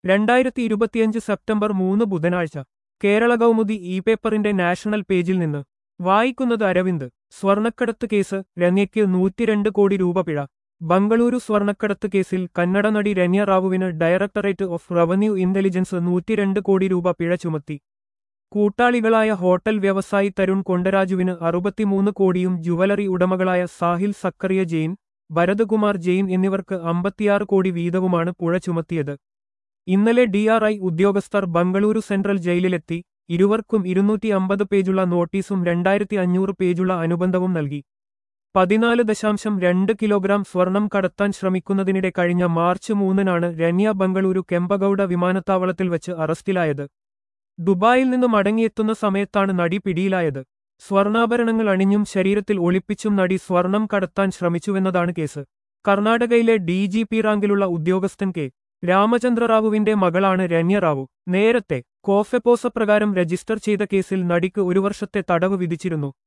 രണ്ടായിരത്തി ഇരുപത്തിയഞ്ച് സെപ്റ്റംബർ മൂന്ന് ബുധനാഴ്ച കേരള കൗമുദി ഇ പേപ്പറിന്റെ നാഷണൽ പേജിൽ നിന്ന് വായിക്കുന്നത് അരവിന്ദ് സ്വർണക്കടത്ത് കേസ് രമ്യയ്ക്ക് നൂറ്റിരണ്ട് കോടി രൂപ പിഴ ബംഗളൂരു സ്വർണക്കടത്ത് കേസിൽ കന്നഡ നടി രമ്യ റാവുവിന് ഡയറക്ടറേറ്റ് ഓഫ് റവന്യൂ ഇന്റലിജൻസ് നൂറ്റിരണ്ട് കോടി രൂപ പിഴ ചുമത്തി കൂട്ടാളികളായ ഹോട്ടൽ വ്യവസായി തരുൺ കൊണ്ടരാജുവിന് അറുപത്തിമൂന്ന് കോടിയും ജുവലറി ഉടമകളായ സാഹിൽ സക്കറിയ ജെയിൻ ഭരതകുമാർ ജെയിൻ എന്നിവർക്ക് അമ്പത്തിയാറ് കോടി വീതവുമാണ് പുഴ ചുമത്തിയത് ഇന്നലെ ഡിആർഐ ഉദ്യോഗസ്ഥർ ബംഗളൂരു സെൻട്രൽ ജയിലിലെത്തി ഇരുവർക്കും ഇരുന്നൂറ്റി അമ്പത് പേജുള്ള നോട്ടീസും രണ്ടായിരത്തി അഞ്ഞൂറ് പേജുള്ള അനുബന്ധവും നൽകി പതിനാല് ദശാംശം രണ്ട് കിലോഗ്രാം സ്വർണം കടത്താൻ ശ്രമിക്കുന്നതിനിടെ കഴിഞ്ഞ മാർച്ച് മൂന്നിനാണ് രന്യ ബംഗളൂരു കെമ്പഗൌഡ വിമാനത്താവളത്തിൽ വെച്ച് അറസ്റ്റിലായത് ദുബായിൽ നിന്ന് മടങ്ങിയെത്തുന്ന സമയത്താണ് നടി പിടിയിലായത് സ്വർണ്ണാഭരണങ്ങൾ അണിഞ്ഞും ശരീരത്തിൽ ഒളിപ്പിച്ചും നടി സ്വർണം കടത്താൻ ശ്രമിച്ചുവെന്നതാണ് കേസ് കർണാടകയിലെ ഡി ജി പി റാങ്കിലുള്ള ഉദ്യോഗസ്ഥൻ കെ രാമചന്ദ്ര റാവുവിന്റെ മകളാണ് രന്യ റാവു നേരത്തെ കോഫെപ്പോസ പ്രകാരം രജിസ്റ്റർ ചെയ്ത കേസിൽ നടിക്ക് ഒരു വർഷത്തെ തടവ് വിധിച്ചിരുന്നു